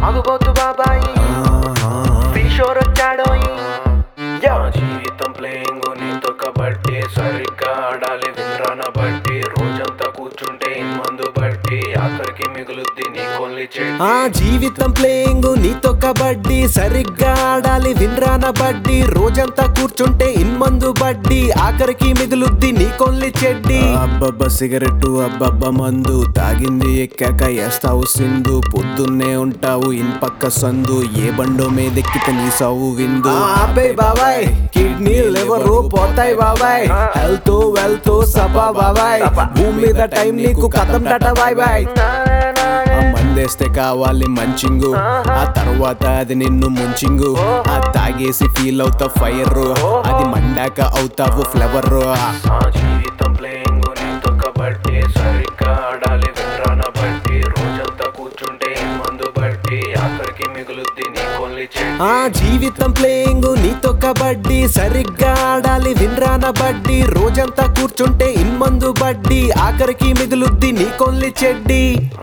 తాగుబోతు బాబాయి కిషోర్ వచ్చాడోయి నా జీవితం ప్లేయింగ్ నీతో కబడ్డీ సరిగ్గా ఆడాలి విన్రాన బట్టి రోజంతా కూర్చుంటే మందు బట్టి ఆఖరికి మిగులుద్ది నీ కొల్లి చెట్టు ఆ జీవితం ప్లేయింగ్ నీతో కబడ్డీ సరిగ్గా ఆడాలి విన్రాన బడ్డీ రోజంతా కూర్చుంటే ఇన్మందు బడ్డీ ఆఖరికి మిగులుద్ది నీ కొల్లి చెడ్డి అబ్బబ్బ సిగరెట్టు అబ్బబ్బ మందు తాగింది ఎక్కాక వేస్తావు సింధు పొద్దున్నే ఉంటావు ఇన్పక్క సందు ఏ బండో మీదెక్కితే నీ సావు విందు అబ్బాయి బాబాయ్ కిడ్నీ లివర్ పోతాయి బాబాయ్ హెల్త్ వెల్త్ సభా బాబాయ్ భూమి మీద టైం నీకు కథం టట బాయ్ బాయ్ ఆ మందేస్తే కావాలి మంచింగు ఆ తర్వాత అది నిన్ను ముంచింగు ఆ తాగేసి ఫీల్ అవుతావు ఫైర్ అది మండాక అవుతావు ఫ్లవర్ నా జీవితం ప్లేయింగ్ నీతో కబడ్డీ సరిగ్గా ఆడాలి విన్రాన బట్టి రోజంతా కూర్చుంటే మందు బట్టి ఆఖరికి మిగులుద్ది నీ కొల్లి చెట్టు ఆ జీవితం ప్లేయింగ్ నీతో కబడ్డీ సరిగ్గా ఆడాలి విన్రాన బడ్డీ రోజంతా కూర్చుంటే ఇన్మందు బడ్డీ ఆఖరికి మిగులుద్ది నీ కొల్లి చెడ్డి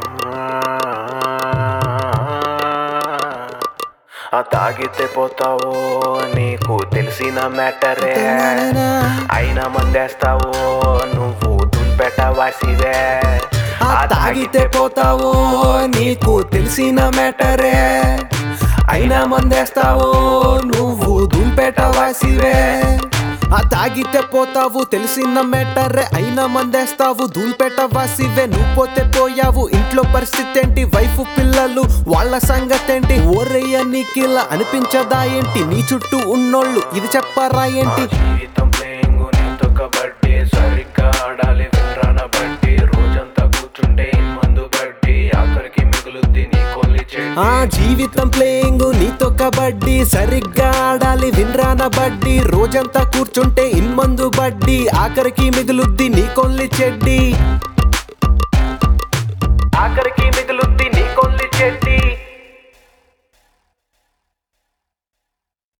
ఆ తాగితే పోతావో నీకు తెలిసిన మ్యాటరే అయినా మందేస్తావో నువ్వు దుల్పెట వాసివే ఆ తాగితే పోతావో నీకు తెలిసిన మ్యాటరే అయినా మందేస్తావో నువ్వు ధూల్పేట వాసివే ఆ తాగితే పోతావు తెలిసిన మ్యాటరే అయినా మందేస్తావు ధూల్పేట వాసివే నువ్వు పోతే పోయావు ఇంట్లో పరిస్థితి ఏంటి వైఫ్ పిల్లలు వాళ్ళ సంగతి ఏంటి ఓరయ్య నీకిలా అనిపించదా ఏంటి నీ చుట్టూ ఉన్నోళ్ళు ఇది చెప్పరా ఏంటి జీవితం ప్లేయింగ్ నీతో కబడ్డీ సరిగ్గా ఆడాలి విన్రాన బట్టి రోజంతా కూర్చుంటే మందు బట్టి ఆఖరికి మిగులుద్ది నీ కొల్లి చెట్టు ఆ జీవితం ప్లేయింగ్ నీతో కబడ్డీ సరిగ్గా ఆడాలి విన్రాన బడ్డీ రోజంతా కూర్చుంటే ఇన్మందు బడ్డీ ఆఖరికి మిగులుద్ది నీ కొల్లి చెడ్డి ఆఖరికి మిగులుద్ది